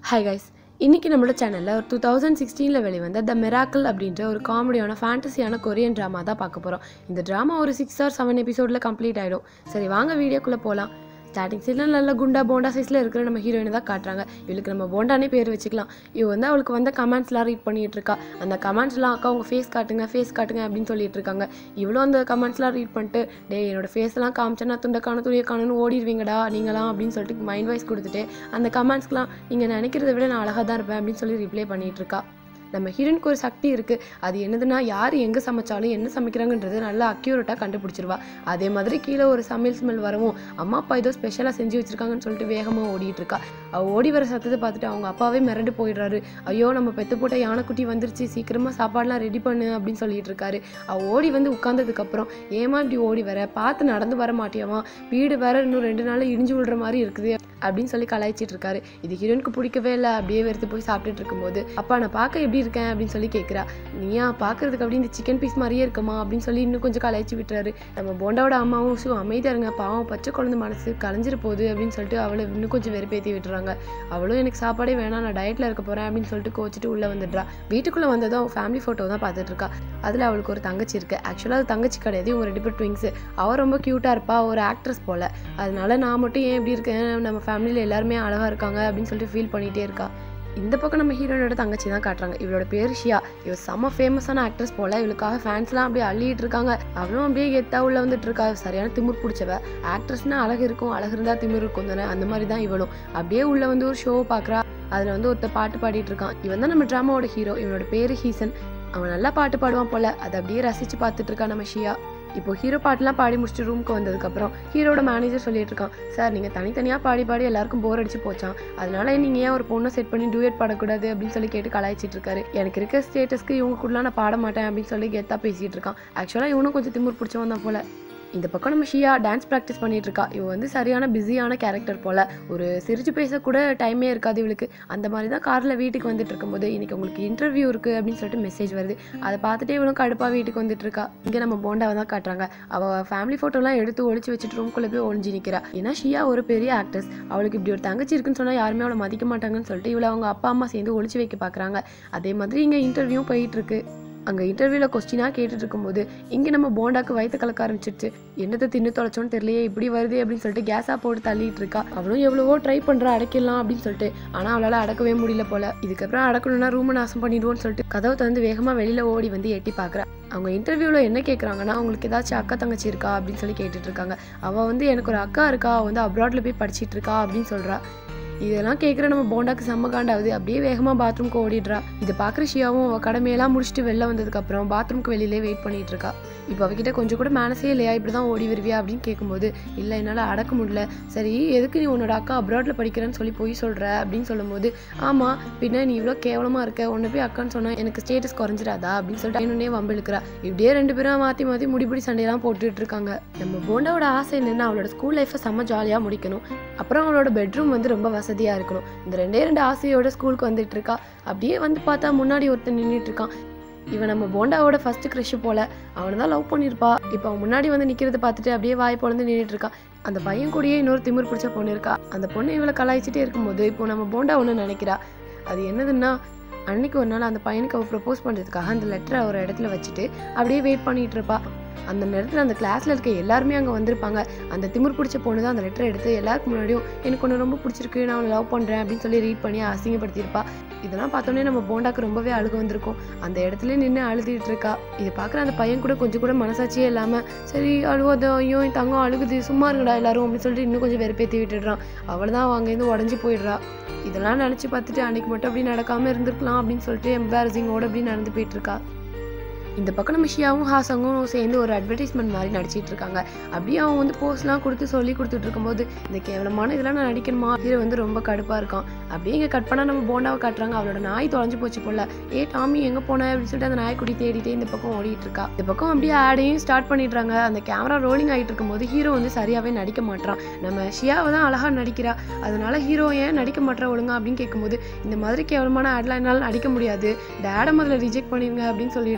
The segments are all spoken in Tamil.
ஹாய் கைஸ் இன்னைக்கு நம்மளோட சேனலில் ஒரு டூ தௌசண்ட் சிக்ஸ்டீனில் வெளிவந்த த மிராக்கிள் அப்படின்ற ஒரு காமெடியான ஃபேண்டசியான கொரியன் ட்ராமா தான் பார்க்க போகிறோம் இந்த ட்ராமா ஒரு சிக்ஸ் ஆர் செவன் எபிசோடில் கம்ப்ளீட் ஆகிடும் சரி வாங்க வீடியோக்குள்ளே போகலாம் ஸ்டார்டிங் சீனில் நல்ல குண்டா போண்டா சைஸில் இருக்கிற நம்ம ஹீரோயினை தான் காட்டுறாங்க இவளுக்கு நம்ம போண்டானே பேர் வச்சுக்கலாம் இவ வந்து அவளுக்கு வந்த கமெண்ட்ஸ்லாம் ரீட் பண்ணிட்டு இருக்கா அந்த கமெண்ட்ஸ்லாம் அக்கா உங்கள் ஃபேஸ் காட்டுங்க ஃபேஸ் காட்டுங்க அப்படின்னு சொல்லிட்டு இருக்காங்க இவ்வளோ அந்த கமெண்ட்ஸ்லாம் ரீட் பண்ணிட்டு டே என்னோட ஃபேஸ்லாம் காமிச்சேன்னா துண்டை காணும் துணியை காணும்னு ஓடிடுவீங்கடா நீங்களாம் அப்படின்னு சொல்லிட்டு மைண்ட் வாய்ஸ் கொடுத்துட்டு அந்த கமெண்ட்ஸ்க்குலாம் நீங்கள் நினைக்கிறத விட நான் அழகாக தான் இருப்பேன் அப்படின்னு சொல்லி ரிப்ளை பண்ணிட்டு இருக்கா நம்ம ஹீரோனுக்கு ஒரு சக்தி இருக்குது அது என்னதுன்னா யார் எங்கே சமைச்சாலும் என்ன சமைக்கிறாங்கன்றது நல்லா அக்யூரேட்டாக கண்டுபிடிச்சிருவா அதே மாதிரி கீழே ஒரு சமையல் ஸ்மெல் வரவும் அம்மா அப்பா ஏதோ ஸ்பெஷலாக செஞ்சு வச்சிருக்காங்கன்னு சொல்லிட்டு வேகமாக ஓடிட்டு இருக்கா அவள் ஓடி வர சத்தத்தை பார்த்துட்டு அவங்க அப்பாவே மிரண்டு போயிடுறாரு ஐயோ நம்ம பெத்து போட்ட யானைக்குட்டி வந்துருச்சு சீக்கிரமாக சாப்பாடுலாம் ரெடி பண்ணு அப்படின்னு சொல்லிட்டு இருக்காரு அவள் ஓடி வந்து உட்காந்ததுக்கப்புறம் ஏமா இப்படி ஓடி வர பார்த்து நடந்து வர மாட்டியாமா வீடு வேற இன்னும் ரெண்டு நாள் இடிஞ்சு விழுற மாதிரி இருக்குது அப்படின்னு சொல்லி கலாய்ச்சிட்டு இருக்காரு இது ஹீரோனுக்கு பிடிக்கவே இல்லை அப்படியே வெறுத்து போய் சாப்பிட்டுட்டு இருக்கும்போது அப்பா நான் பார்க்க எப்படி இருக்கேன் அப்படின்னு சொல்லி கேட்குறா நீயா பார்க்கறதுக்கு அப்படி இந்த சிக்கன் பீஸ் மாதிரியே இருக்குமா அப்படின்னு சொல்லி இன்னும் கொஞ்சம் கலாய்ச்சி விட்டுறாரு நம்ம போண்டாவோட அம்மாவும் ஷூ அமைதியா இருங்க பாவம் பச்சை குழந்தை மனசு கலைஞ்சிரு போகுது அப்படின்னு சொல்லிட்டு அவளை இன்னும் கொஞ்சம் வெறுப்பேற்றி விட்டுறாங்க அவளும் எனக்கு சாப்பாடே வேணாம் நான் டயட்ல இருக்க போறேன் அப்படின்னு சொல்லிட்டு கோச்சிட்டு உள்ள வந்துடுறா வீட்டுக்குள்ள வந்ததும் அவள் ஃபேமிலி ஃபோட்டோ தான் பார்த்துட்டு இருக்கா அதில் அவளுக்கு ஒரு தங்கச்சி இருக்கு ஆக்சுவலாக அது தங்கச்சி கிடையாது இவங்க ரெண்டு பேர் ட்விங்ஸ் அவள் ரொம்ப க்யூட்டாக இருப்பா ஒரு ஆக்ட்ரஸ் போல அதனால நான் மட்டும் ஏன் இப்படி இருக்கேன் நம்ம ஃபேமிலியில் எல்லாருமே அழகாக இருக்காங்க அப்படின்னு சொல்லிட்டு ஃபீல் பண்ணிகிட்டே இருக்கா இந்த பக்கம் நம்ம ஹீரோனோட தங்கச்சி தான் காட்டுறாங்க இவளோட பேர் ஷியா இவ செம்ம ஃபேமஸான ஆக்ட்ரஸ் போல இவளுக்காக ஃபேன்ஸ்லாம் அப்படியே அள்ளிட்டு இருக்காங்க அவளும் அப்படியே கெத்தா உள்ள வந்துட்டு இருக்கா சரியான திமிர் பிடிச்சவ ஆக்ட்ரஸ்னா அழகு இருக்கும் அழகு இருந்தா திமிர் இருக்கும் தானே அந்த மாதிரி தான் இவளும் அப்படியே உள்ள வந்து ஒரு ஷோ பார்க்குறா அதில் வந்து ஒருத்த பாட்டு பாடிட்டு இருக்கான் இவன் தான் நம்ம ட்ராமாவோட ஹீரோ இவனோட பேரு ஹீசன் அவன் நல்லா பாட்டு பாடுவான் போல அதை அப்படியே ரசிச்சு பார்த்துட்டு இருக்கா நம்ம ஷியா இப்போ ஹீரோ பாட்டுலாம் பாடி முடிச்சுட்டு ரூமுக்கு வந்ததுக்கப்புறம் ஹீரோட மேனேஜர் சொல்லிட்டு இருக்கான் சார் நீங்கள் தனித்தனியாக பாடி பாடி எல்லாருக்கும் போர் அடிச்சு போச்சான் அதனால நீங்கள் ஏன் ஒரு பொண்ணை செட் பண்ணி டூயட் பாடக்கூடாது அப்படின்னு சொல்லி கேட்டு கலாய்ச்சிட்டு இருக்காரு எனக்கு இருக்க ஸ்டேட்டஸ்க்கு இவங்க கூடலாம் நான் பாட மாட்டேன் அப்படின்னு சொல்லி கெத்தா பேசிட்டு இருக்கான் ஆக்சுவலாக இவனும் கொஞ்சம் திமிர் பிடிச்சவன் தான் போல இந்த பக்கம் நம்ம ஷியா டான்ஸ் ப்ராக்டிஸ் பண்ணிட்டு இருக்கா இவ வந்து சரியான பிஸியான கேரக்டர் போல ஒரு சிரிச்சு பேச கூட டைமே இருக்காது இவளுக்கு அந்த மாதிரி தான் கார்ல வீட்டுக்கு வந்துட்டு இருக்கும்போது இன்னைக்கு உங்களுக்கு இன்டர்வியூ இருக்கு அப்படின்னு சொல்லிட்டு மெசேஜ் வருது அதை பார்த்துட்டே இவளும் கடுப்பா வீட்டுக்கு வந்துட்டு இருக்கா இங்க நம்ம போண்டாவை தான் காட்டுறாங்க அவ ஃபேமிலி போட்டோலாம் எடுத்து ஒளிச்சு வச்சுட்டு ரூம்குள்ள போய் ஒளிஞ்சு நிக்கிறா ஏன்னா ஷியா ஒரு பெரிய ஆக்ட்ரஸ் அவளுக்கு இப்படி ஒரு தங்கச்சி இருக்குன்னு சொன்னா யாருமே அவளை மதிக்க மாட்டாங்கன்னு சொல்லிட்டு இவளை அவங்க அப்பா அம்மா சேர்ந்து ஒளிச்சு வைக்க பாக்குறாங்க அதே மாதிரி இங்க இன்டர்வியூ போயிட்டு இருக்கு அங்கே இன்டர்வியூவில் கொஸ்டினாக கேட்டுட்டு இருக்கும்போது இங்கே நம்ம போண்டாக்கு வயிற்று கலக்க ஆரம்பிச்சிருச்சு என்னத்தை தின்னு தொலைச்சோன்னு தெரியலையே இப்படி வருது அப்படின்னு சொல்லிட்டு கேஸாக போட்டு தள்ளிட்டு இருக்கா அவளும் எவ்வளவோ ட்ரை பண்ணுறா அடைக்கலாம் அப்படின்னு சொல்லிட்டு ஆனால் அவளால் அடக்கவே முடியல போல இதுக்கப்புறம் அடக்கணும்னா ரூமை நாசம் பண்ணிடுவோன்னு சொல்லிட்டு கதவை திறந்து வேகமாக வெளியில் ஓடி வந்து எட்டி பார்க்குறா அவங்க இன்டர்வியூவில் என்ன கேட்குறாங்கன்னா அவங்களுக்கு ஏதாச்சும் அக்கா தங்கச்சி இருக்கா அப்படின்னு சொல்லி கேட்டுட்டு இருக்காங்க அவள் வந்து எனக்கு ஒரு அக்கா இருக்கா அவ வந்து அப்ராட்ல போய் படிச்சிட்டு இருக்கா அப்படின்னு சொல்கிறா இதெல்லாம் கேட்குற நம்ம போண்டாக்கு செம்ம காண்டாவது அப்படியே வேகமாக பாத்ரூம்க்கு ஓடிடுறா இதை பார்க்குற ஷியாவும் அவள் கடமையெல்லாம் முடிச்சுட்டு வெளில வந்ததுக்கப்புறம் பாத்ரூம்க்கு வெளியிலே வெயிட் பண்ணிட்டு இருக்கா இப்போ அவகிட்ட கொஞ்சம் கூட மேனஸே இல்லையா இப்படி தான் ஓடி வருவியா அப்படின்னு கேட்கும்போது இல்லை என்னால் அடக்க முடியல சரி எதுக்கு நீ உன்னோட அக்கா அப்ராட்ல படிக்கிறேன்னு சொல்லி போய் சொல்கிற அப்படின்னு சொல்லும்போது ஆமாம் பின்ன நீ இவ்வளோ கேவலமாக இருக்க உன்னை போய் அக்கான்னு சொன்னால் எனக்கு ஸ்டேட்டஸ் குறைஞ்சிடாதா அப்படின்னு சொல்லிட்டு என்னன்னே வம்பு இழுக்கிறா இப்படியே ரெண்டு பேரும் மாற்றி மாற்றி முடிபிடி சண்டையெல்லாம் போட்டுட்டு இருக்காங்க நம்ம போண்டாவோட ஆசை என்னன்னா அவளோட ஸ்கூல் லைஃப்பை செம்ம ஜாலியாக முடிக்கணும் அப்புறம் அவளோட பெட்ரூம் வந்து ரொம்ப வசதியாக இருக்கணும் இந்த ரெண்டே ரெண்டு ஆசையோட ஸ்கூலுக்கு வந்துட்டு இருக்கா அப்படியே வந்து பார்த்தா முன்னாடி ஒருத்தன் நின்றுட்டு இருக்கான் இவன் நம்ம போண்டாவோட ஃபர்ஸ்ட் க்ரஷ் போல அவனை தான் லவ் பண்ணியிருப்பா இப்போ அவன் முன்னாடி வந்து நிற்கிறத பார்த்துட்டு அப்படியே வாய் பொழந்து நின்றுட்டு இருக்கான் அந்த பையன் கூடயே இன்னொரு திமிர் பிடிச்ச பொண்ணு இருக்கா அந்த பொண்ணு இவளை கலாய்ச்சிட்டே இருக்கும்போது இப்போ நம்ம போண்டா ஒன்று நினைக்கிறா அது என்னதுன்னா அன்னைக்கு ஒரு நாள் அந்த பையனுக்கு அவள் ப்ரப்போஸ் பண்ணுறதுக்காக அந்த லெட்டரை ஒரு இடத்துல வச்சுட்டு அப்படியே வெயிட் பண்ணிட்டு இருப்பா அந்த நேரத்தில் அந்த கிளாஸில் இருக்க எல்லாருமே அங்கே வந்திருப்பாங்க அந்த திமிர் பிடிச்ச பொண்ணு தான் அந்த லெட்டரை எடுத்து எல்லாருக்கும் முன்னாடியும் எனக்கு ஒன்று ரொம்ப பிடிச்சிருக்கு நான் அவனை லவ் பண்ணுறேன் அப்படின்னு சொல்லி ரீட் பண்ணி அசிங்கப்படுத்தியிருப்பா இதெல்லாம் பார்த்தோன்னே நம்ம போண்டாக்கு ரொம்பவே அழுக வந்திருக்கும் அந்த இடத்துல நின்று அழுதுகிட்டு இருக்கா இதை பார்க்குற அந்த பையன் கூட கொஞ்சம் கூட மனசாட்சியே இல்லாமல் சரி அழுவதோ ஐயோ என் தங்கம் அழுகுது சும்மா இருங்கடா எல்லாரும் அப்படின்னு சொல்லிட்டு இன்னும் கொஞ்சம் வெறுப்பேற்றி விட்டுடுறான் அவள் தான் அங்கேருந்து உடஞ்சி போயிடுறா இதெல்லாம் நினச்சி பார்த்துட்டு அன்னைக்கு மட்டும் அப்படி நடக்காமல் இருந்திருக்கலாம் அப்படின்னு சொல்லிட்டு எம்பாரசிங்கோட அப்படி நடந்து போயிட்டு இருக்கா இந்த பக்கம் நம்ம ஷியாவும் ஹாசங்கும் சேர்ந்து ஒரு அட்வர்டைஸ்மெண்ட் மாதிரி நடிச்சிட்டு இருக்காங்க அப்படியே அவன் வந்து போஸ்ட்லாம் கொடுத்து சொல்லி கொடுத்துட்டு இருக்கும்போது இந்த கேவலமான இதெல்லாம் நான் நடிக்கணுமா ஹீரோ வந்து ரொம்ப கடுப்பாக இருக்கான் அப்படியே இங்கே கட் பண்ணால் நம்ம போண்டாவை காட்டுறாங்க அவளோட நாய் தொலைஞ்சு போச்சு போல ஏ டாமி எங்கே போன அப்படின்னு சொல்லிட்டு அந்த நாய்க்குடி தேடிட்டே இந்த பக்கம் ஓடிட்டு இருக்கா இந்த பக்கம் அப்படியே ஆடையும் ஸ்டார்ட் பண்ணிடுறாங்க அந்த கேமரா ரோலிங் ஆகிட்டு இருக்கும்போது ஹீரோ வந்து சரியாகவே நடிக்க மாட்டான் நம்ம ஷியாவை தான் அழகாக நடிக்கிறா அதனால ஹீரோ ஏன் நடிக்க மாட்டா ஒழுங்கா அப்படின்னு கேட்கும்போது இந்த மாதிரி கேவலமான ஆட்லாம் என்னால் நடிக்க முடியாது டேடை முதல்ல ரிஜெக்ட் பண்ணிருங்க அப்படின்னு சொல்லிடுறான்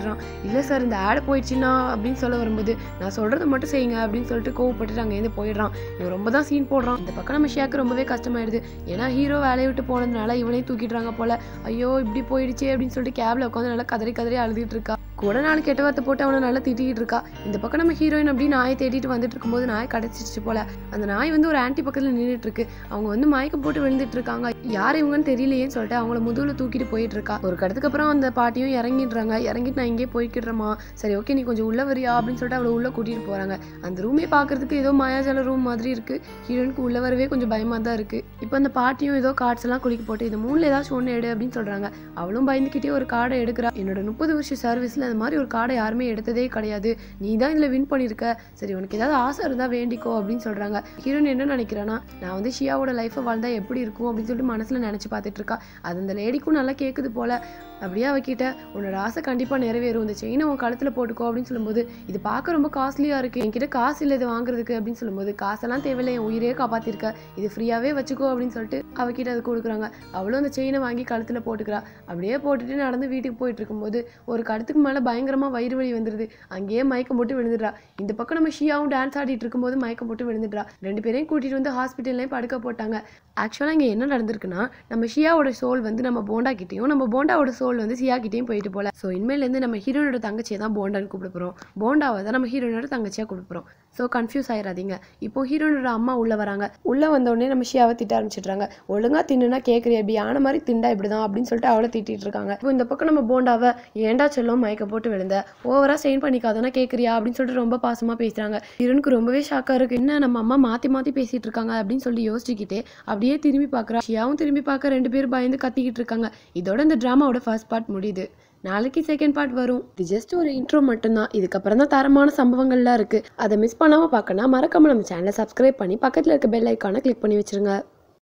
இல்லை சார் இந்த ஆட் போயிடுச்சுன்னா அப்படின்னு சொல்ல வரும்போது நான் சொல்கிறத மட்டும் செய்யுங்க அப்படின்னு சொல்லிட்டு கோவப்பட்டுட்டு அங்கேருந்து போயிடுறான் இவன் ரொம்ப தான் சீன் போடுறான் இந்த பக்கம் நம்ம ஷியாக்கு ரொம்பவே கஷ்டமாயிடுது ஏன்னா ஹீரோ வேலையை விட்டு போனதுனால இவனையும் தூக்கிடுறாங்க போல ஐயோ இப்படி போயிடுச்சே அப்படின்னு சொல்லிட்டு கேப்ல உட்காந்து நல்லா கதறி கதறி அழுதுட்டு இருக்கா கூட நாலு கெட்ட வார்த்தை போட்டு அவனை நல்லா திட்டிகிட்டு இருக்கா இந்த பக்கம் நம்ம ஹீரோயின் அப்படி நாயை தேடிட்டு வந்துட்டு இருக்கும்போது நாய் கிடச்சிருச்சு போல அந்த நாய் வந்து ஒரு ஆன்டி பக்கத்தில் நின்றுட்டு இருக்கு அவங்க வந்து மயக்கம் போட்டு விழுந்துட்டு இருக்காங்க யார் இவங்கன்னு தெரியலையேன்னு சொல்லிட்டு அவங்கள முதுகுல தூக்கிட்டு போயிட்டு இருக்கா ஒரு கடத்துக்கு அப்புறம் அந்த பாட்டியும் இறங்கிடுறாங்க இறங்கிட்டு நான் இங்கே போய்க்கிடுறேம்மா சரி ஓகே நீ கொஞ்சம் உள்ள வரியா அப்படின்னு சொல்லிட்டு அவளை உள்ள கூட்டிட்டு போறாங்க அந்த ரூமே பார்க்கறதுக்கு ஏதோ மாயாஜால ரூம் மாதிரி இருக்கு ஹீரோயினுக்கு உள்ள வரவே கொஞ்சம் பயமா தான் இருக்கு இப்போ அந்த பாட்டியும் ஏதோ கார்ட்ஸ் எல்லாம் குளிக்க போட்டு இது மூணுல ஏதாச்சும் ஒன்று எடு அப்படின்னு சொல்றாங்க அவளும் பயந்துக்கிட்டே ஒரு கார்டை எடுக்கிறா என்னோட முப்பது வருஷம் சர்வீஸ்ல அந்த மாதிரி ஒரு கார்டை யாருமே எடுத்ததே கிடையாது நீ தான் இதுல வின் பண்ணியிருக்க சரி உனக்கு ஏதாவது ஆசை இருந்தா வேண்டிக்கோ அப்படின்னு சொல்றாங்க ஹீரோயின் என்ன நினைக்கிறானா நான் வந்து ஷியாவோட லைஃப்பை வாழ்ந்தா எப்படி இருக்கும் அப்படின்னு சொல்லிட்டு மனசுல நினைச்சு பார்த்துட்டு இருக்கா அது அந்த லேடிக்கும் நல்லா கேட்குது போல அப்படியே அவகிட்ட உன்னோட ஆசை கண்டிப்பா நிறைவேறும் இந்த செயினை உன் கழுத்துல போட்டுக்கோ அப்படின்னு சொல்லும்போது இது பார்க்க ரொம்ப காஸ்ட்லியா இருக்கு என்கிட்ட காசு இல்லை இது வாங்குறதுக்கு அப்படின்னு சொல்லும்போது காசெல்லாம் தேவையில்லை என் உயிரே காப்பாத்திருக்க இது ஃப்ரீயாவே வச்சுக்கோ அப்படின்னு சொல்லிட்டு அவகிட்ட அது கொடுக்குறாங்க அவளும் அந்த செயினை வாங்கி கழுத்துல போட்டுக்கிறா அப்படியே போட்டுட்டு நடந்து வீட்டுக்கு போயிட்டு இருக்கும்போது ஒரு கடத்துக்கு மேல பயங்கரமா வயிறு வலி வந்துருது அங்கேயே மயக்கம் போட்டு விழுந்துடுறா இந்த பக்கம் நம்ம ஷியாவும் டான்ஸ் ஆடிட்டு இருக்கும்போது மயக்கம் போட்டு விழுந்துடுறா ரெண்டு பேரையும் கூட்டிட்டு வந்து ஹாஸ்பிட்டல்லையும் படுக்க போட்டாங்க ஆக்சுவலாக இங்கே என்ன நடந்திருக்குன்னா நம்ம ஷியாவோட சோல் வந்து நம்ம போண்டா கிட்டேயும் நம்ம போண்டாவோட சோல் வந்து சியா கிட்டேயும் போயிட்டு போல ஸோ இனிமேலேருந்து நம்ம ஹீரோனோட தங்கச்சியை தான் போண்டான்னு கூப்பிட போகிறோம் போண்டாவை தான் நம்ம ஹீரோனோட தங்கச்சியாக கூப்பிட போகிறோம் ஸோ கன்ஃபியூஸ் ஆயிடாதீங்க இப்போ ஹீரோனோட அம்மா உள்ளே வராங்க உள்ளே வந்தோடனே நம்ம ஷியாவை திட்ட ஆரம்பிச்சிடுறாங்க ஒழுங்கா தின்னுனா கேட்குறியா இப்படி ஆன மாதிரி திண்டா இப்படி தான் அப்படின்னு சொல்லிட்டு அவளை திட்டிட்டு இருக்காங்க இப்போ இந்த பக்கம் நம்ம போண்டாவை ஏண்டா செல்லம் மயக்க போட்டு விழுந்த ஓவரா ஸ்ட்ரெயின் பண்ணிக்காதனா கேட்குறியா அப்படின்னு சொல்லிட்டு ரொம்ப பாசமாக பேசுகிறாங்க ஹீரோனுக்கு ரொம்பவே ஷாக்காக இருக்கு என்ன நம்ம அம்மா மாற்றி மாற்றி பேசிட்டு இருக்காங்க அப்படின்னு சொல்லி யோசிச்சுக்கிட்டே அப்படியே திரும்பி பார்க்குறா ஷியாவும் திரும்பி பார்க்க ரெண்டு பேரும் பயந்து கத்திக்கிட்டு இருக்காங்க இதோட இந்த ட்ராமாவோட ஃபர்ஸ்ட் பார்ட் முடியுது நாளைக்கு செகண்ட் பார்ட் வரும் இது ஜஸ்ட் ஒரு இன்ட்ரோ மட்டும்தான் இதுக்கப்புறம் தான் தரமான சம்பவங்கள்லாம் இருக்குது அதை மிஸ் பண்ணாமல் பார்க்கணும் மறக்காம நம்ம சேனலை சப்ஸ்கிரைப் பண்ணி பக்கத்தில் இருக்க பெல் ஐக்கானை கிளிக் பண்ணி வச்சிருங்க